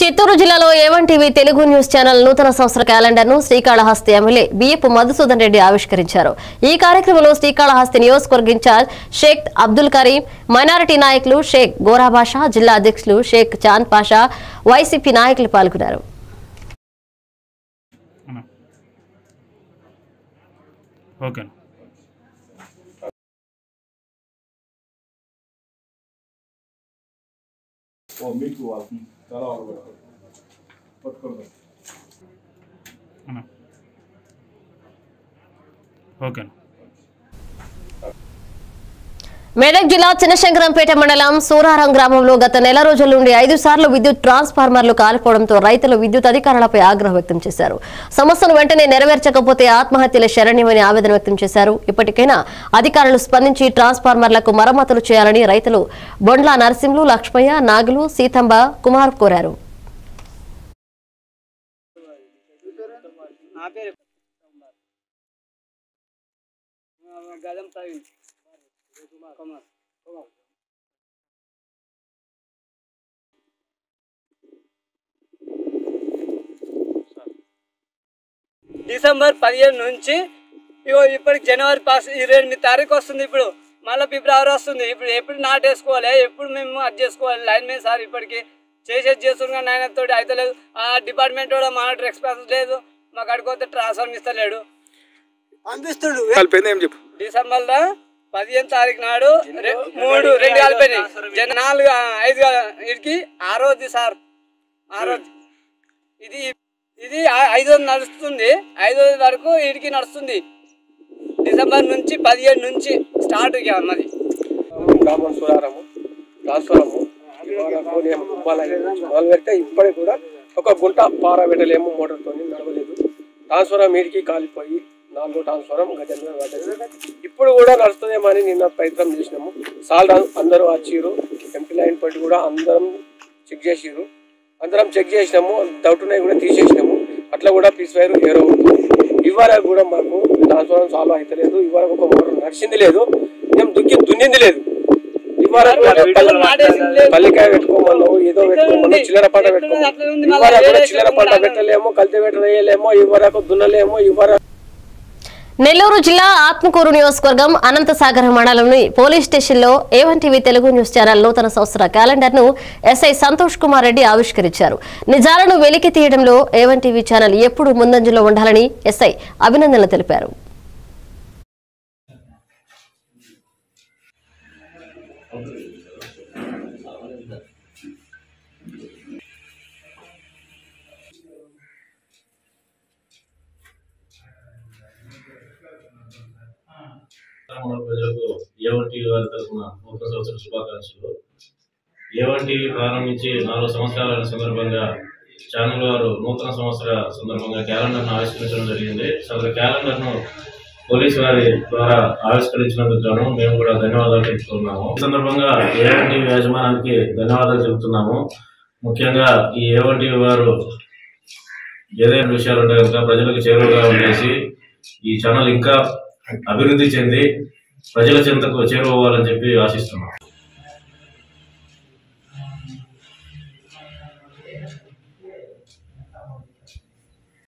చిత్తూరు జిల్లాలో A one TV Telugu news channel నూతన సంవత్సర క్యాలెండర్ ను శ్రీకాళహస్తి ఎమ్మెల్యే బిఎఫ్ మధుసూదన్ రెడ్డి ఆవిష్కరించారు ఈ కార్యక్రమంలో శ్రీకాళహస్తి నియోజకవర్గ ఇన్ఛార్జ్ షేక్ అబ్దుల్ కరీం మైనారిటీ నాయకులు షేక్ గోరాబాషా జిల్లా అధ్యక్షులు షేక్ చాంద్ పాషా వైసీపీ నాయకులు పాల్గొన్నారు అన్నా ఓకే అన్న. ఓ మీకు వాళ్ళకి చాలా వాళ్ళు పెడతారు పట్టుకోండి అన్నా ఓకే అన్న. మెదక్ జిల్లా చిన్నశంకరంపేట మండలం సూరారం గ్రామంలో గత నెల రోజుల నుండి ఐదు సార్లు విద్యుత్ ట్రాన్స్ఫార్మర్లు కాలిపోవడంతో రైతులు విద్యుత్ అధికారులపై ఆగ్రహం వ్యక్తం చేశారు సమస్యను వెంటనే నెరవేర్చకపోతే ఆత్మహత్యల శరణ్యమని ఆవేదన వ్యక్తం చేశారు ఇప్పటికైనా అధికారులు స్పందించి ట్రాన్స్ఫార్మర్లకు మరమ్మతులు చేయాలని రైతులు బొండ్ల నరసింహులు లక్ష్మయ్య నాగులు సీతంబ కుమార్ కోరారు నా పేరు గదం ప్రవీణ్ కుమార్ డిసెంబర్ పదిహేను నుంచి ఇగో ఇప్పటికి జనవరి పాస్ ఇరవై ఎనిమిది తారీఖు వస్తుంది ఇప్పుడు మళ్ళీ ఫిబ్రవరి వస్తుంది ఇప్పుడు ఎప్పుడు నాటేసుకోవాలి ఎప్పుడు మేము అది చేసుకోవాలి లైన్ మీద సార్ ఇప్పటికి చేసేది చేస్తున్నాం ఆయన తోటి అయితే లేదు ఆ డిపార్ట్మెంట్ కూడా మానిటర్ ఎక్స్పెన్స్ లేదు మాకు అడుగుతే ట్రాన్స్ఫర్ ఇస్తలేడు అందిస్తుడు కలిపోయింది ఏం చెప్పు డిసెంబర్ లో పదిహేను తారీఖు నాడు రె- మూడు రెండు కలిపోయినాయి జన నాలుగు ఆ, ఐదు కా- వీడికి ఆరోది సార్ ఆరోది ఇది ఇది ఆ- ఐదో నడుస్తుంది ఐదో వరకు వీడికి నడుస్తుంది డిసెంబర్ నుంచి పదిహేడు నుంచి స్టార్ట్ ఇక మాది గ్రామం సురారము ట్రాన్స్ఫరము మొదలు పెడితే ఇప్పటికి కూడా ఒక గుంట పార పెట్టలేము మోటార్తో నడవలేదు ట్రాన్స్ఫరం మీడికి కాలిపోయి నాలుగో ట్రాన్స్ఫరం గజంగా పడ్డది ఇప్పుడు కూడా నడుస్తుందేమని నిన్న ప్రయత్నం చేసినాము సాల్ అందరూ వచ్చిర్రు ఎంపీ లైన్ పట్టి కూడా అందరం చెక్ చేసిర్రు అందరం చెక్ చేసినాము డౌట్ ఉన్నాయి కూడా తీసేసినాము అట్లా కూడా పీస్ వైర్ ఏరో ఉంది ఇవాళ కూడా మాకు ట్రాన్స్ఫరం సాల్వ్ అవుతలేదు ఇవాళ ఒక మోటార్ నడిచింది లేదు మేము దుక్కి దున్నింది లేదు ఇవాళ కూడా పిల్లలు నాటేసింది లేదు. పల్లికాయ పెట్టుకోమన్నావు ఏదో పెట్టుకోమన్నావు చిల్లర పంట ఎక్కడ పెట్టుకోమన్నావు అట్లా ఉంది, ఇవాళ మళ్ళా కూడా వేరే చిల్లర పంట చెట్లు పెట్టలేమో కల్తీ పెట్టలేమో ఇవరకు దున్నలేమో ఇవరకు నెల్లూరు జిల్లా ఆత్మకూరు నియోజకవర్గం అనంతసాగర్ మండలంలోని పోలీస్ స్టేషన్లో A one TV Telugu news channel నూతన సంవత్సర క్యాలెండర్ ను ఎస్ఐ సంతోష్ కుమార్ రెడ్డి ఆవిష్కరించారు నిజాలను వెలికి తీయడంలో ఏవన్ టీవీ ఛానల్ ఎప్పుడూ ముందంజలో ఉండాలని ఎస్ఐ అభినందనలు తెలిపారు మన ప్రజలకు ఏవన్ టీవీ వారి తరఫున నూతన సంవత్సర శుభాకాంక్షలు ఏవన్ టీవీ ప్రారంభించి నాలుగు సంవత్సరాల సందర్భంగా ఛానల్ వారు నూతన సంవత్సర సందర్భంగా క్యాలెండర్ను ఆవిష్కరించడం జరిగింది సదరు క్యాలెండర్ను పోలీసు వారి ద్వారా ఆవిష్కరించినందుకు గాను మేము కూడా ధన్యవాదాలు తెలుపుతున్నాము ఈ సందర్భంగా ఏవన్ టీవీ యాజమాన్యానికి ధన్యవాదాలు చెబుతున్నాము ముఖ్యంగా ఈ ఏవన్ టీవీ వారు ఏదైనా విషయాలు ఉంటే కనుక ప్రజలకు చేరువగా ఉండేసి ఈ ఛానల్ ఇంకా అభివృద్ధి చెంది ప్రజల చెంతకు చేరువవ్వాలని చెప్పి ఆశిస్తున్నాం